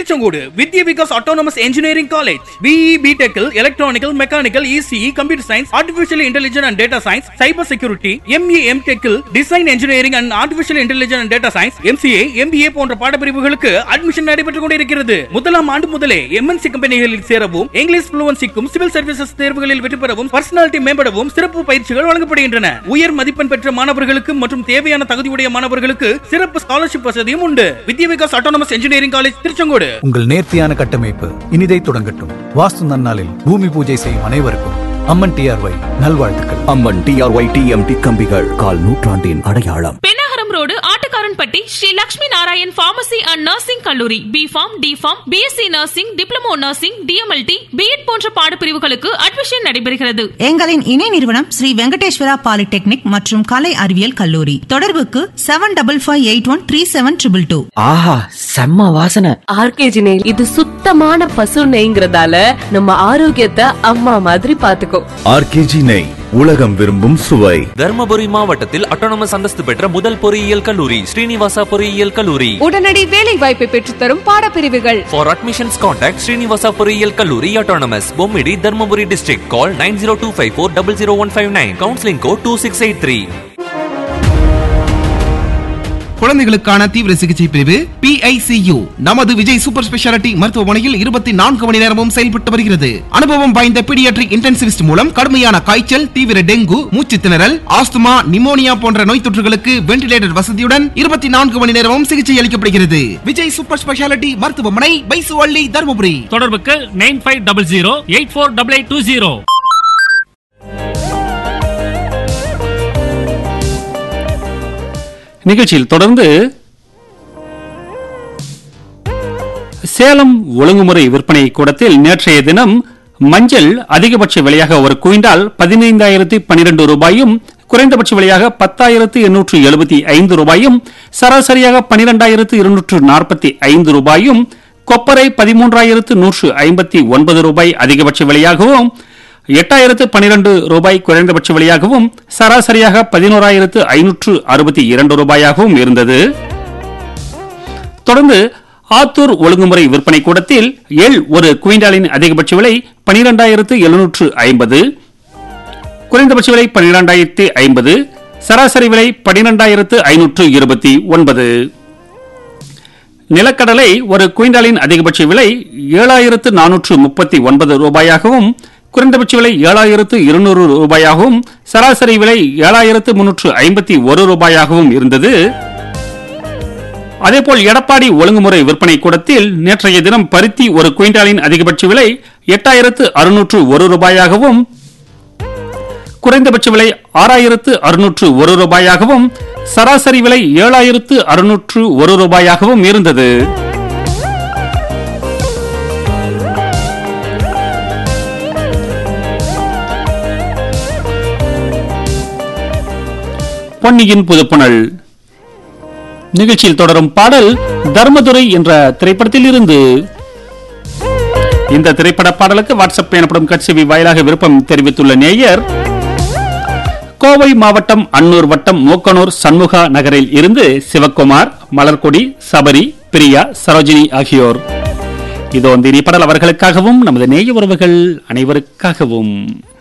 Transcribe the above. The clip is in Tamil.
Tiruchengode Vidya Vikas autonomous engineering college BE பிடெக்கில் electronical mechanical ECE computer science artificial intelligence and data science cyber security ME M டெக்கில் design engineering and artificial intelligence and data science MCA MBA போன்ற பாடப்பிரிவுகளுக்கு அட்மிஷன் நடைபெற்றுக் கொண்டிருக்கிறது முதலாம் ஆண்டு முதலே எம்என்சி கம்பெனிகளில் சேரவும் இங்கிலீஷ் புளுவன்சிக்கும் சிவில் சர்வீசஸ் தேர்வுகளில் வெற்றி பெறவும் பர்சனாலிட்டி மேம்படவும் சிறப்பு பயிற்சிகள் வழங்கப்படுகின்றன உயர் மதிப்பெண் பெற்ற மாணவர்களுக்கு மற்றும் தேவையான தகுதியுடைய மாணவர்களுக்கு சிறப்பு ஸ்காலர்ஷிப் வசதியும் உண்டு Vidya Vikas autonomous engineering college Tiruchengode உங்கள் நேர்த்தியான கட்டமைப்பு இனிதை தொடங்கட்டும் வாஸ்து நன்னாளில் பூமி பூஜை செய்யும் அனைவருக்கும் அம்மன் டிஆர்ஒய் நல்வாழ்த்துக்கள் அம்மன் டிஆர்ஒய் டிஎம்டி கம்பிகள் கால் நூற்றாண்டின் அடையாளம் Pennagaram road Attukkaranpatti Sri Lakshmi Narayan pharmacy and nursing கல்லூரி B pharm D pharm BSc nursing diploma nursing DMLT BEd போன்ற பாடப்பிரிவுகளுக்கு அட்மிஷன் நடைபெறுகிறது எங்களின் இணை நிறுவனம் ஸ்ரீ வெங்கடேஸ்வரா பாலிடெக்னிக் மற்றும் கலை அறிவியல் கல்லூரி தொடர்புக்கு seven double five eight one three seven triple two ஆஹா செம்ம வாசனை ஆர்கேஜி நெய் இது சுத்தமான பசு நெய்ங்கிறதால நம்ம ஆரோக்கியத்தை அம்மா மாதிரி பாத்துக்கோ ஆர்கேஜி நெய் உலகம் விரும்பும் சுவை தர்மபுரி மாவட்டத்தில் அட்டானமஸ் அந்தஸ்து பெற்ற முதல் பொறியியல் கல்லூரி ஸ்ரீனிவாசா பொறியியல் கல்லூரி உடனடி வேலை வாய்ப்பை பெற்றுத்தரும் பாடப்பிரிவுகள் ஃபார் அட்மிஷன்ஸ் கான்டாக்ட் ஸ்ரீனிவாசா பொறியியல் கல்லூரி autonomous Bommidi Dharmapuri district call nine zero two five four double zero one five nine counselling code two six eight three குழந்தைகளுக்கான தீவிர சிகிச்சை பிரிவு PICU நமது விஜய் சூப்பர் ஸ்பெஷாலிட்டி மருத்துவமனையில் இருபத்தி நான்கு மணி நேரமும் செயல்பட்டு வருகிறது அனுபவம் வாய்ந்த பீடியாட்ரிக் இன்டென்சிவிஸ்ட் மூலம் கடுமையான காய்ச்சல் தீவிர டெங்கு மூச்சு திணறல் ஆஸ்துமா நிமோனியா போன்ற நோய் தொற்றுகளுக்கு வென்டிலேட்டர் வசதியுடன் இருபத்தி நான்கு மணி நேரமும் சிகிச்சை அளிக்கப்படுகிறது விஜய் சூப்பர் ஸ்பெஷாலிட்டி மருத்துவமனை பைசுவள்ளி தருமபுரி தொடர்புக்கு nine five double zero eight four double eight two zero நிகழ்ச்சியில் தொடர்ந்து சேலம் ஒழுங்குமுறை விற்பனை கூடத்தில் நேற்றைய தினம் மஞ்சள் அதிகபட்ச விலையாக ஒரு குவிண்டால் பதினைந்தாயிரத்தி பனிரெண்டு ரூபாயும் குறைந்தபட்ச விலையாக பத்தாயிரத்து எண்ணூற்று எழுபத்தி ஐந்து ரூபாயும் சராசரியாக பனிரெண்டாயிரத்து இருநூற்று நாற்பத்தி ஐந்து ரூபாயும் கொப்பரை பதிமூன்றாயிரத்து நூற்று ஐம்பத்தி ஒன்பது ரூபாய் அதிகபட்ச விலையாகவும் எட்டாயிரத்து பனிரெண்டு ரூபாய் குறைந்தபட்ச விலையாகவும் சராசரியாக பதினோராயிரத்து ஐநூற்று அறுபத்தி இரண்டு ரூபாயாகவும் இருந்தது தொடர்ந்து ஆத்தூர் ஒழுங்குமுறை விற்பனை கூடத்தில் எள் ஒரு குவிண்டாலின் அதிகபட்ச விலை பனிரெண்டாயிரத்து எழுநூற்று ஐம்பது குறைந்தபட்ச விலை பனிரெண்டாயிரத்து ஐம்பது சராசரி விலை பனிரெண்டாயிரத்து ஐநூற்று இருபத்தி ஒன்பது நிலக்கடலை ஒரு குவிண்டாலின் அதிகபட்ச விலை ஏழாயிரத்து நானூற்று முப்பத்தி ஒன்பது ரூபாயாகவும் குறைந்தபட்ச விலை ஏழாயிரத்து இருநூறு ரூபாயாகவும் சராசரி விலை ஏழாயிரத்து முன்னூற்று ஐம்பத்தி ஒரு ரூபாயாகவும் இருந்தது அதேபோல் எடப்பாடி ஒழுங்குமுறை விற்பனை கூடத்தில் நேற்றைய தினம் பருத்தி ஒரு குவிண்டாலின் அதிகபட்ச விலை எட்டாயிரத்து அறுநூற்று ஒரு ரூபாயாகவும் குறைந்தபட்ச விலை ஆறாயிரத்து அறுநூற்று ஒரு ரூபாயாகவும் சராசரி விலை ஏழாயிரத்து அறுநூற்று ஒரு ரூபாயாகவும் இருந்தது பொன்னியின் புதுப்புணல் நிகழ்ச்சியில் தொடரும் பாடல் தர்மதுரை என்ற திரைப்படத்தில் இருந்து இந்த திரைப்பட பாடலுக்கு வாட்ஸ்அப் எனப்படும் கட்செவி வாயிலாக விருப்பம் தெரிவித்துள்ள நேயர் கோவை மாவட்டம் அன்னூர் வட்டம் மூக்கனூர் சண்முகா நகரில் இருந்து சிவக்குமார் மலர்கொடி சபரி பிரியா சரோஜினி ஆகியோர் இதோ இந்த இனிப்படல் அவர்களுக்காகவும் நமது நேய உறவுகள் அனைவருக்காகவும்